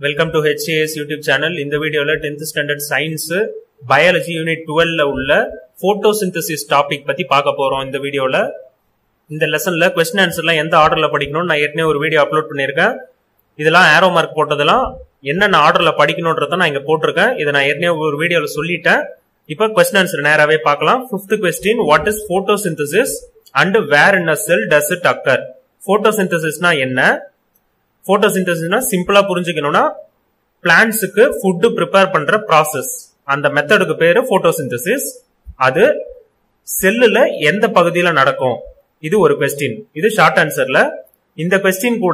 welcome to HAS YouTube channel இந்த வீடியோல 10th standard science biology unit டுவெல்ல உள்ள போட்டோசிந்தசிஸ் டாபிக் பத்தி பார்க்க போறோம் இந்த வீடியோல இந்த லெசன்ல கொஸ்டின் ஆன்சர்லாம் எந்த ஆர்டர்ல படிக்கணும்னு நான் ஏற்கனவே ஒரு வீடியோ அப்லோட் பண்ணியிருக்கேன் இதெல்லாம் ஆரோ மார்க் போட்டதெல்லாம் என்னென்ன ஆர்டர்ல படிக்கணுன்றத நான் இங்க போட்டிருக்கேன் இதை நான் ஏற்கனவே ஒரு வீடியோல சொல்லிட்டேன் இப்போ கொஸ்டின் ஆன்சர் நேராவே பார்க்கலாம் fifth question what is photosynthesis and where in a cell does it occur போட்டோசிந்தசிஸ்னா என்ன போட்டோசிந்தசிஸ்னா சிம்பிளா புரிஞ்சுக்கணும்னா பிளான்ட்ஸுக்கு ஃபுட்டு ப்ரிப்பேர் பண்ற ப்ராசஸ் அந்த மெத்தடுக்கு பேரு போட்டோசிந்தசிஸ் அது செல்லுல எந்த பகுதியில நடக்கும் இது ஒரு கொஸ்டின் இது ஷார்ட் ஆன்சர்ல இந்த கொஸ்டின் கூட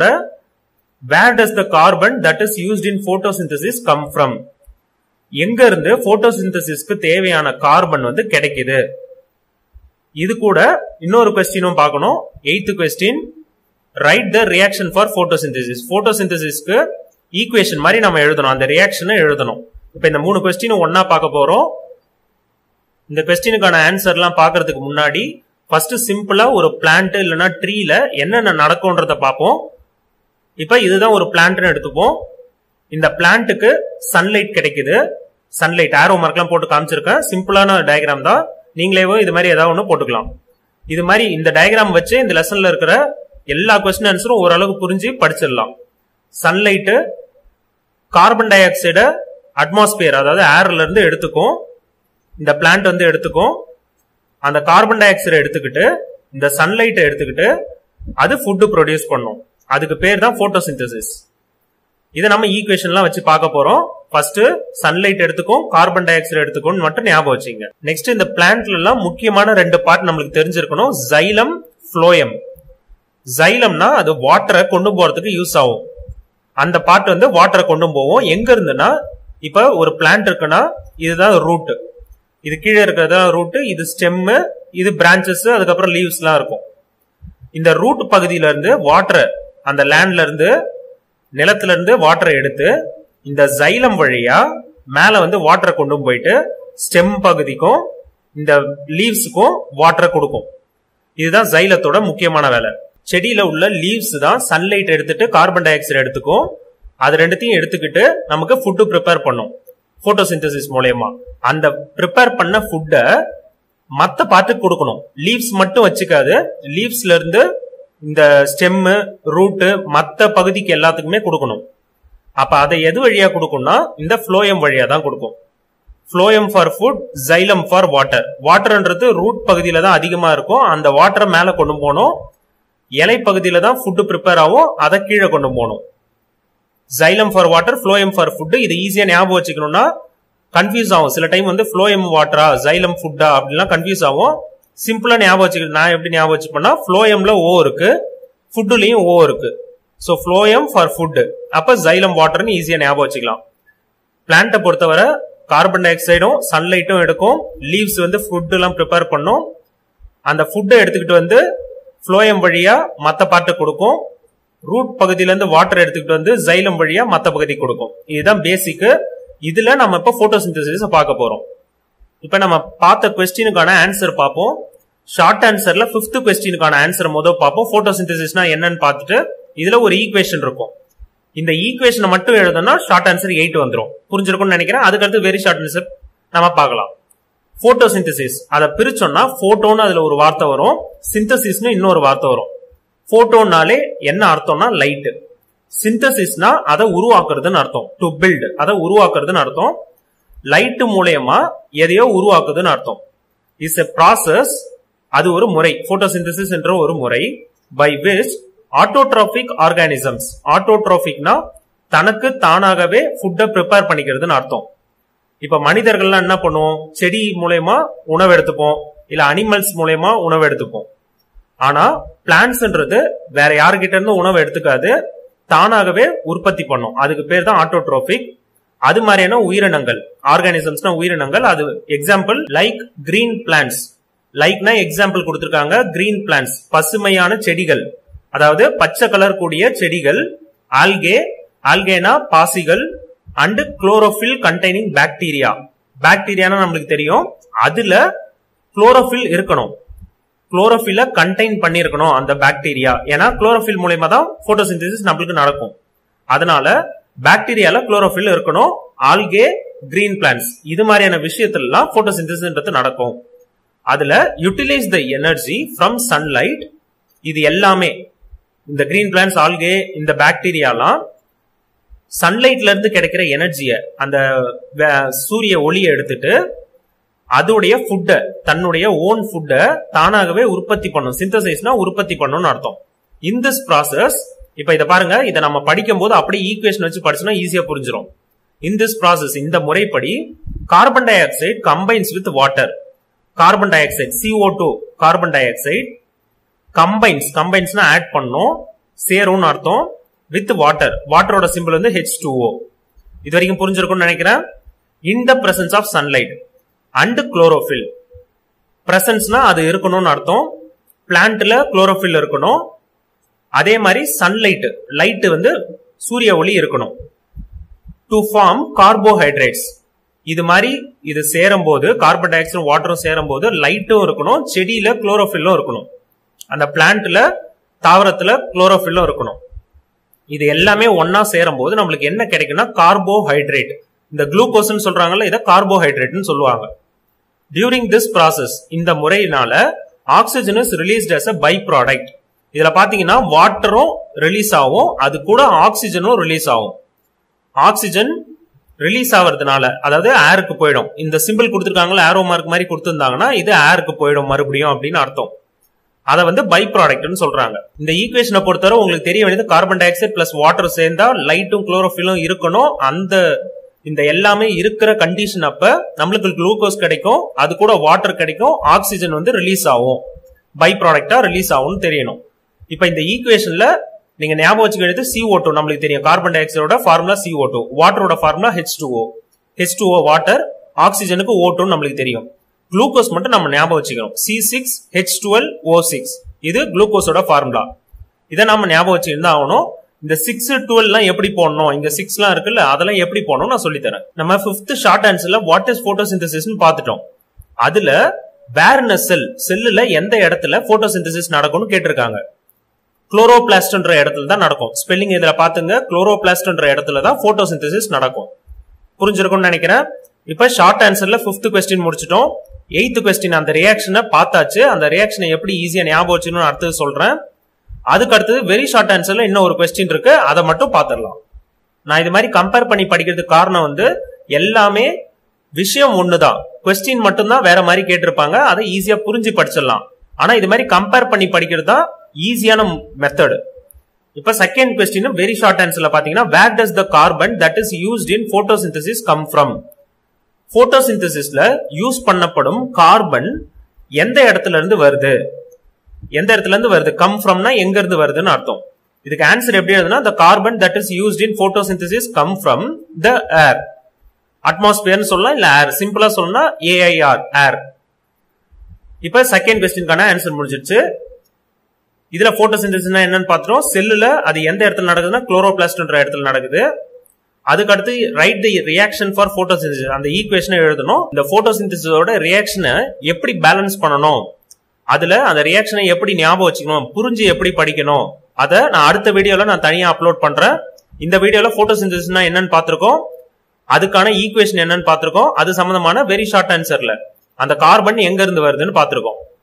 where does the carbon that is used in photosynthesis come from எங்க இருந்து போட்டோசிந்தசிஸ்க்கு தேவையான கார்பன் வந்து கிடைக்குது இது கூட இன்னொரு கொஸ்டினும் பார்க்கணும் eighth question write the reaction for photosynthesis போட்டோசிந்தசிஸ்க்கு ஈக்குவேஷன் மாதிரி நம்ம எழுதணும் அந்த ரியாக்ஷனை எழுதணும் இப்போ இந்த மூணு கொஸ்டினும் ஒன்னா பார்க்க போறோம் இந்த கொஸ்டினுக்கான ஆன்சர்லாம் பார்க்கறதுக்கு முன்னாடி ஃபர்ஸ்ட் சிம்பிளா ஒரு பிளான்ட் இல்லைன்னா ட்ரீல என்னென்ன நடக்கும்ன்றத பார்ப்போம் இப்ப இதுதான் ஒரு பிளான்ட்னு எடுத்துப்போம் இந்த பிளான்ட்டுக்கு சன்லைட் கிடைக்குது சன்லைட் ஆரோ மார்க்லாம் போட்டு காமிச்சிருக்கேன் சிம்பிளான டயக்ராம் தான் நீங்களேவோ இது மாதிரி ஏதாவது ஒன்று போட்டுக்கலாம் இது மாதிரி இந்த டயக்ராம் வச்சு இந்த லெசன்ல இருக்கிற எல்லா கொஸ்டின் ஆன்சரும் ஓரளவுக்கு புரிஞ்சு படிச்சிடலாம் sunlight carbon dioxide அதாவது ஏர்ல இருந்து எடுத்துக்கும் இந்த பிளான்ட் வந்து எடுத்துக்கும் அந்த கார்பன் டை ஆக்சைடை எடுத்துக்கிட்டு இந்த சன்லைட்டை எடுத்துக்கிட்டு அது ஃபுட்டு ப்ரொடியூஸ் பண்ணும் அதுக்கு பேர் தான் போட்டோசிந்தசிஸ் இதை நம்ம ஈக்குவேஷன்லாம் வச்சு பார்க்க போறோம் ஃபர்ஸ்ட் சன்லைட் எடுத்துக்கும் கார்பன் டை ஆக்சைடு எடுத்துக்கும் மட்டும் ஞாபகம் வச்சுங்க நெக்ஸ்ட் இந்த பிளான்ட்ல எல்லாம் முக்கியமான ரெண்டு பார்ட் நம்மளுக்கு தெரிஞ்சிருக்கணும் ஜைலம் ஃப்ளோயம் ஜைலம்னா அது வாட்டரை கொண்டு போறதுக்கு யூஸ் ஆகும் அந்த பார்ட் வந்து வாட்டரை கொண்டு போவோம் எங்க இருந்துன்னா இப்ப ஒரு பிளான்ட் இருக்குன்னா இதுதான் ரூட் இது கீழே இருக்கிறதா ரூட் இது ஸ்டெம்மு இது பிரான்ச்சஸ் அதுக்கப்புறம் லீவ்ஸ் எல்லாம் இருக்கும் இந்த ரூட் பகுதியில இருந்து வாட்டரை அந்த லேண்ட்ல இருந்து நிலத்துல இருந்து வாட்டரை எடுத்து இந்த ஜைலம் வழியா மேல வந்து வாட்டரை கொண்டு போயிட்டு ஸ்டெம் பகுதிக்கும் இந்த லீவ்ஸுக்கும் வாட்டரை கொடுக்கும் இதுதான் ஜைலத்தோட முக்கியமான வேலை செடியில உள்ள லீவ்ஸ் தான் சன்லைட் எடுத்துட்டு கார்பன் டை ஆக்சைடு எடுத்துக்கும் அது ரெண்டுத்தையும் எடுத்துக்கிட்டு நமக்கு ஃபுட்டு ப்ரிப்பேர் பண்ணும் போட்டோசிந்தசிஸ் மூலயமா அந்த ப்ரிப்பேர் பண்ண ஃபுட்டை மத்த பார்ட்டுக்கு கொடுக்கணும் லீவ்ஸ் மட்டும் வச்சுக்காது லீவ்ஸ்ல இருந்து இந்த ஸ்டெம்மு ரூட்டு மத்த பகுதிக்கு எல்லாத்துக்குமே கொடுக்கணும் அப்ப அதை எது வழியா கொடுக்கும்னா இந்த ஃப்ளோயம் வழியா தான் கொடுக்கும் phloem for food xylem for water வாட்டர்ன்றது ரூட் பகுதியில தான் அதிகமா இருக்கும் அந்த வாட்டரை மேல கொண்டு போகணும் இலை பகுதியில தான் ஃபுட்டு ப்ரிப்பேர் ஆகும் அதை கீழே கொண்டு போகணும் xylem for water phloem for food இது ஈஸியா ஞாபகம் வச்சுக்கணும்னா கன்ஃபியூஸ் ஆகும் சில டைம் வந்து ஃப்ளோயம் வாட்டரா ஜைலம் ஃபுட்டா அப்படிலாம் கன்ஃபியூஸ் ஆகும் சிம்பிளா ஞாபகம் வச்சுக்க நான் எப்படி ஞாபகம் வச்சுப்பேன்னா ஃப்ளோயம்ல ஓ இருக்கு ஃபுட்டுலயும் ஓ இருக்கு ஸோ ஃப்ளோயம் ஃபார் ஃபுட் அப்ப ஜைலம் வாட்டர்னு ஈஸியா ஞாபகம் வச்சுக்கலாம் பிளான்ட்டை பொறுத்தவரை கார்பன் டை ஆக்சைடும் சன்லைட்டும் எடுக்கும் லீவ்ஸ் வந்து ஃபுட் எல்லாம் ப்ரிப்பேர் பண்ணும் அந்த ஃபுட்டை எடுத்துக்கிட்டு வந்து ஃப்ளோயம் வழியா மத்த பாட்டை கொடுக்கும் ரூட் பகுதியில இருந்து வாட்டர் எடுத்துக்கிட்டு வந்து ஜைலம் வழியா மத்த பகுதிக்கு கொடுக்கும் இதுதான் பேசிக் இதுல நம்ம இப்ப போட்டோசிந்தசிஸ் பார்க்க போறோம் இப்ப நம்ம பார்த்த கொஸ்டினுக்கான ஆன்சர் பார்ப்போம் ஷார்ட் ஆன்சர்ல பிப்த் கொஸ்டினுக்கான ஆன்சர் முதல் பார்ப்போம் போட்டோசிந்தசிஸ்னா என்னன்னு பார்த்துட்டு இதுல ஒரு ஈக்குவேஷன் இருக்கும் இந்த ஈக்குவேஷனை மட்டும் எழுதணும்னா ஷார்ட் ஆன்சர் எயிட் வந்துடும் புரிஞ்சிருக்கும்னு நினைக்கிறேன் அதுக்கடுத்து வெரி ஷார்ட் ஆன்சர் நம்ம பார்க்கலாம் போட்டோசிந்தசிஸ் அதை பிரிச்சோம்னா போட்டோன்னு அதுல ஒரு வார்த்தை வரும் சிந்தசிஸ்னு இன்னொரு வார்த்தை வரும் போட்டோனாலே என்ன அர்த்தம்னா லைட் சிந்தசிஸ்னா அதை உருவாக்குறதுன்னு அர்த்தம் டு பில்ட் அதை உருவாக்குறதுன்னு அர்த்தம் லைட் மூலயமா எதையோ உருவாக்குதுன்னு அர்த்தம் இஸ் எ ப்ராசஸ் அது ஒரு முறை போட்டோசிந்தசிஸ் என்ற ஒரு முறை பை விச் ஆட்டோட்ராபிக் ஆர்கானிசம்ஸ் ஆட்டோட்ராபிக்னா தனக்கு தானாகவே ஃபுட்டை ப்ரிப்பேர் பண்ணிக்கிறதுன்னு அர்த்தம் இப்ப மனிதர்கள்லாம் என்ன பண்ணுவோம் செடி மூலயமா உணவு எடுத்துப்போம் இல்ல அனிமல்ஸ் மூலயமா உணவு எடுத்துப்போம் ஆனா பிளான்ஸ்ன்றது வேற யாருகிட்ட இருந்து உணவு எடுத்துக்காது தானாகவே உற்பத்தி பண்ணும் அதுக்கு பேர் தான் ஆட்டோட்ரோபிக் அது மாதிரியான உயிரினங்கள் ஆர்கானிசம்ஸ்னா உயிரினங்கள் அது எக்ஸாம்பிள் லைக் கிரீன் பிளான்ஸ் லைக்னா எக்ஸாம்பிள் கொடுத்திருக்காங்க கிரீன் பிளான்ஸ் பசுமையான செடிகள் அதாவது பச்சை கலர் கூடிய செடிகள் ஆல்கே ஆல்கேனா பாசிகள் அண்ட் குளோரோஃபில் கண்டெய்னிங் பாக்டீரியா பாக்டீரியானா நம்மளுக்கு தெரியும் அதுல குளோரோஃபில் இருக்கணும் குளோரோஃபில்ல கண்டெயின் பண்ணிருக்கணும் அந்த பாக்டீரியா ஏன்னா குளோரோஃபில் மூலயமா தான் போட்டோசிந்தசிஸ் நம்மளுக்கு நடக்கும் அதனால பாக்டீரியால குளோரோஃபில் இருக்கணும் ஆல்கே கிரீன் பிளான்ஸ் இது மாதிரியான விஷயத்துலலாம் போட்டோசிந்தசிஸ்ன்றது நடக்கும் அதுல utilise the energy from sunlight இது எல்லாமே இந்த கிரீன் பிளான்ஸ் ஆல்கே இந்த பாக்டீரியாலாம் சன்லைட்ல இருந்து கிடைக்கிற எனர்ஜிய அந்த வே- சூரிய ஒளியை எடுத்துட்டு அதோடைய ஃபுட்டை தன்னுடைய ஓன் ஃபுட்டை தானாகவே உற்பத்தி பண்ணும் சிந்தசைஸ்னா உற்பத்தி பண்ணும்னு அர்த்தம் இன் திஸ் ப்ராசஸ் இப்ப இத பாருங்க இதை நம்ம படிக்கும் போது அப்படியே ஈக்குவேஷன் வச்சு படிச்சோம்னா ஈஸியா புரிஞ்சிடும் இன் திஸ் ப்ராசஸ் இந்த முறைப்படி carbon dioxide combines with water carbon dioxide CO2 two carbon dioxide combines கம்பைன்ஸ்னா ஆட் பண்ணும் சேரும்னு அர்த்தம் வித் வாட்டர் வாட்டரோட சிம்பிள் வந்து ஹெச் டூஓ இது வரைக்கும் புரிஞ்சிருக்கும்னு நினைக்கிறேன் in the presence of sunlight and chlorophyll பிரசன்ஸ்னா அது இருக்கணும்னு அர்த்தம் பிளான்ட்ல குளோரோஃபில் இருக்கணும் அதே மாதிரி சன்லைட் லைட் வந்து சூரிய ஒளி இருக்கணும் டு ஃபார்ம் கார்போஹைட்ரேட்ஸ் இது மாதிரி இது சேரும் போது கார்பன் டை ஆக்சைடும் வாட்டரும் சேரும் போது லைட்டும் இருக்கணும் செடியில குளோரோஃபில்லும் இருக்கணும் அந்த பிளான்ட்ல தாவரத்துல குளோரோஃபில்லும் இருக்கணும் இது எல்லாமே ஒன்னா சேரும் போது நம்மளுக்கு என்ன கிடைக்கும்னா கார்போஹைட்ரேட் இந்த குளுக்கோஸ்னு சொல்றாங்கல்ல இதை கார்போஹைட்ரேட்னு சொல்லுவாங்க டியூரிங் திஸ் ப்ராசஸ் இந்த முறையினால oxygen is released as a byproduct இதுல பாத்தீங்கன்னா வாட்டரும் ரிலீஸ் ஆகும் அது கூட ஆக்சிஜனும் ரிலீஸ் ஆகும் ஆக்சிஜன் ரிலீஸ் ஆவறதுனால அதாவது ஏருக்கு போயிடும் இந்த சிம்பிள் கொடுத்துருக்காங்களா ஏரோ மார்க் மாதிரி கொடுத்துருந்தாங்கன்னா இது ஏருக்கு போயிடும் மறுபடியும் அப்படின்னு அர்த்தம் அதை வந்து பை ப்ராடக்ட்னு சொல்றாங்க இந்த ஈக்குவேஷனை பொறுத்தவரை உங்களுக்கு தெரிய வேண்டியது carbon dioxide plus water சேர்ந்தா லைட்டும் குளோரோஃபிலும் இருக்கணும் அந்த இந்த எல்லாமே இருக்கிற கண்டிஷன் அப்ப நம்மளுக்கு குளுக்கோஸ் கிடைக்கும் அது கூட வாட்டர் கிடைக்கும் ஆக்சிஜன் வந்து ரிலீஸ் ஆகும் பை ப்ராடக்டா ரிலீஸ் ஆகும்னு தெரியணும் இப்ப இந்த ஈக்குவேஷன்ல நீங்க ஞாபகம் வச்சுக்க வேண்டியது CO2 டூ நம்மளுக்கு தெரியும் கார்பன் டை ஆக்சைடோட ஃபார்முலா CO2 டூ வாட்டரோட formula H two O H two O water ஆக்சிஜனுக்கு ஓ டூன்னு நம்மளுக்கு தெரியும் குளுக்கோஸ் மட்டும் நம்ம ஞாபகம் வச்சுக்கணும் C six H twelve O six இது குளுக்கோஸோட ஃபார்முலா இதை நாம ஞாபகம் வச்சுருந்தா ஆகணும் இந்த சிக்ஸ் டுவெல்லாம் எப்படி போடணும் இங்க சிக்ஸ்லாம் இருக்குல்ல அதெல்லாம் எப்படி போடணும் நான் சொல்லி தரேன் நம்ம ஃபிஃப்த் ஷார்ட் ஆன்சர்ல வாட் இஸ் போட்டோசிந்தசிஸ்னு பார்த்துட்டோம் அதுல வேர் இன் செல் செல்லுல எந்த இடத்துல போட்டோசிந்தசிஸ் நடக்கும்னு கேட்டிருக்காங்க குளோரோபிளாஸ்ட்ன்ற இடத்துல தான் நடக்கும் ஸ்பெல்லிங் இதுல பாத்துங்க குளோரோபிளாஸ்ட்ன்ற இடத்துல தான் போட்டோசிந்தசிஸ் நடக்கும் புரிஞ்சிருக்கும்னு நினைக்கிறேன் இப்ப ஷார்ட் ஆன்சர்ல ஃபிஃப்த் கொஸ்டின் முடிச்சிட்டோம் எயித்து கொஸ்டின் அந்த ரியாக்ஷனை பார்த்தாச்சு அந்த ரியாக்ஷனை எப்படி ஈஸியா ஞாபகம் வச்சுக்கணும்னு அடுத்தது சொல்றேன் அதுக்கு அடுத்தது வெரி ஷார்ட் ஆன்சர்ல இன்னும் ஒரு கொஸ்டின் இருக்கு அதை மட்டும் பார்த்துடலாம் நான் இது மாதிரி கம்பேர் பண்ணி படிக்கிறதுக்கு காரணம் வந்து எல்லாமே விஷயம் ஒண்ணுதான் கொஸ்டின் மட்டும்தான் வேற மாதிரி கேட்டிருப்பாங்க அதை ஈஸியா புரிஞ்சு படிச்சிடலாம் ஆனா இது மாதிரி கம்பேர் பண்ணி படிக்கிறது தான் ஈஸியான மெத்தடு இப்ப செகண்ட் கொஸ்டின் வெரி ஷார்ட் ஆன்சர்ல பாத்தீங்கன்னா where does the carbon that is used in photosynthesis come from போட்டோசிந்தசிஸ்ல யூஸ் பண்ணப்படும் கார்பன் எந்த இடத்துல இருந்து வருது எந்த இடத்துல இருந்து வருது கம் ஃப்ரம்னா எங்க இருந்து வருதுன்னு அர்த்தம் இதுக்கு ஆன்சர் எப்படி எழுதுனா the carbon that is used in photosynthesis come from the air அட்மாஸ்பியர்னு சொல்லலாம் இல்ல ஏர் சிம்பிளா சொல்லணும்னா ஏஐஆர் ஏர் இப்ப செகண்ட் கொஸ்டின்கான ஆன்சர் முடிஞ்சிருச்சு இதுல போட்டோசிந்தசிஸ்னா என்னன்னு பாத்துறோம் செல்லுல அது எந்த இடத்துல நடக்குதுன்னா குளோரோபிளாஸ்ட்ன்ற இடத்துல நடக்குது அதுக்கு அடுத்து write the reaction for photosynthesis அந்த ஈக்குவேஷனை எழுதணும் இந்த போட்டோசிந்தசிஸோட ரியாக்ஷனை எப்படி பேலன்ஸ் பண்ணணும் அதுல அந்த ரியாக்ஷனை எப்படி ஞாபகம் வச்சுக்கணும் புரிஞ்சு எப்படி படிக்கணும் அதை நான் அடுத்த வீடியோல நான் தனியா அப்லோட் பண்றேன் இந்த வீடியோல போட்டோசிந்தசிஸ்னா என்னன்னு பார்த்திருக்கோம் அதுக்கான ஈக்குவேஷன் என்னன்னு பார்த்திருக்கோம் அது சம்பந்தமான வெரி ஷார்ட் ஆன்சர்ல அந்த கார்பன் எங்க இருந்து வருதுன்னு பார்த்திருக்கோம்